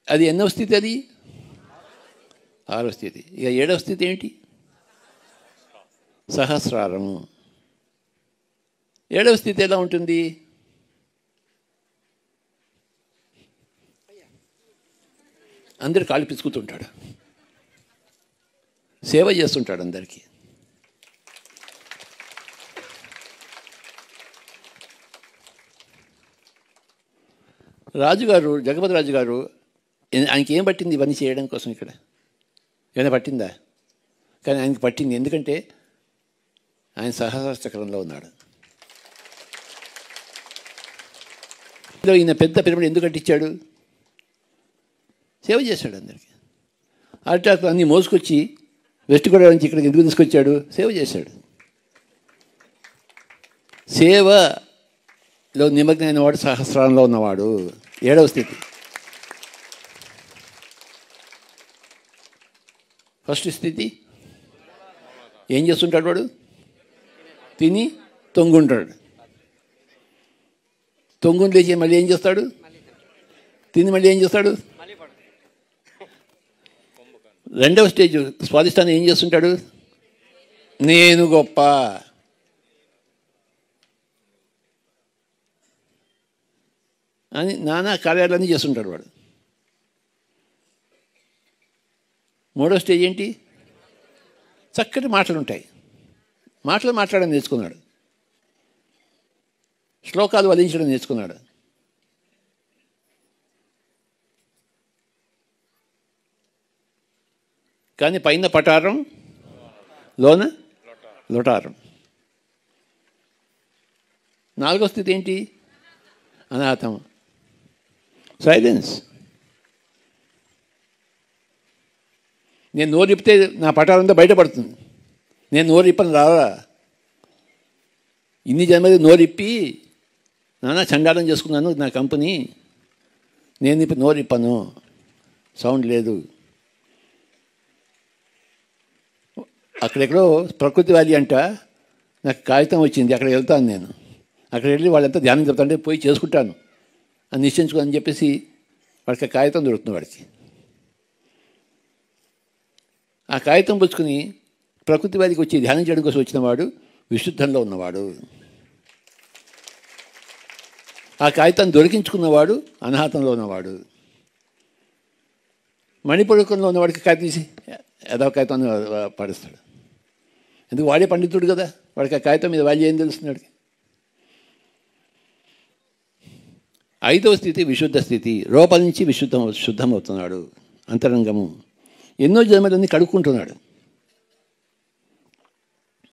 అది ఎన్నవ స్థితి అది ఆరవ స్థితి ఇక ఏడవ స్థితి ఏంటి సహస్రారము ఏడవ స్థితి ఎలా ఉంటుంది అందరు కాళ్ళు పిసుకుతుంటాడు సేవ చేస్తుంటాడు అందరికీ రాజుగారు జగపతి రాజు గారు ఏ- ఆయనకి ఏం పట్టింది ఇవన్నీ చేయడం కోసం ఇక్కడ ఏమైనా పట్టిందా కానీ ఆయనకి పట్టింది ఎందుకంటే ఆయన సహస్ర చక్రంలో ఉన్నాడు ఇందులో ఈయన పెద్ద పిరమిడ్ ఎందుకు కట్టించాడు సేవ చేశాడు అందరికీ అరిటాకు అన్నీ మోసుకొచ్చి వెస్ట్ గోదావరి నుంచి ఇక్కడికి ఎందుకు తీసుకొచ్చాడు సేవ చేశాడు సేవలో నిమగ్నమైన వాడు సహస్రాంలో ఉన్నవాడు ఏడవ స్థితి ఫస్ట్ స్థితి ఏం చేస్తుంటాడు వాడు తిని తొంగుంటాడు తొంగుని లేచి మళ్ళీ ఏం చేస్తాడు తిని మళ్ళీ ఏం చేస్తాడు రెండవ స్టేజ్ స్వాదిష్టాన్ని ఏం చేస్తుంటాడు నేను గొప్ప అని నానా కార్యాలన్నీ చేస్తుంటాడు వాడు మూడో స్టేజ్ ఏంటి చక్కటి మాటలు ఉంటాయి మాటలు మాట్లాడడం నేర్చుకున్నాడు శ్లోకాలు వదిలించడం నేర్చుకున్నాడు కానీ పైన పటారం లోన లొటారం నాలుగో స్థితి ఏంటి అనాథం సైలెన్స్ నేను నోరు ఇప్పితే నా పటాలంతా బయటపడుతుంది నేను నోరు ఇప్పని రావా ఇన్ని జన్మది నోరు ఇప్పి నానా చండాలం చేసుకున్నాను నా కంపెనీ నేను ఇప్పుడు నోరు ఇప్పను సౌండ్ లేదు అక్కడెక్కడో ప్రకృతి వ్యాలీ అంట నాకు కాగితం వచ్చింది అక్కడ వెళ్తాను నేను అక్కడ వెళ్ళి వాళ్ళంతా ధ్యానం చెప్తాంటే పోయి చేసుకుంటాను అని నిశ్చయించుకోని చెప్పేసి వాడికి ఆ కాగితం దొరుకుతుంది వాడికి ఆ కాగితం పుచ్చుకుని ప్రకృతి వ్యాధికి వచ్చి ధ్యానం చేయడం కోసం వచ్చిన వాడు విశుద్ధంలో ఉన్నవాడు ఆ కాగితాన్ని దొరికించుకున్నవాడు అనాహతంలో ఉన్నవాడు మణిపురకంలో ఉన్నవాడికి కాగితం తీసి ఏదో కాగితాన్ని పడిస్తాడు ఎందుకు వాడే పండితుడు కదా వాడికి ఆ కాగితం మీద వాల్యూ ఏం తెలుస్తుంది వాడికి ఐదవ స్థితి విశుద్ధ స్థితి లోపల నుంచి విశుద్ధం శుద్ధం అవుతున్నాడు అంతరంగము ఎన్నో జన్మలన్నీ కడుక్కుంటున్నాడు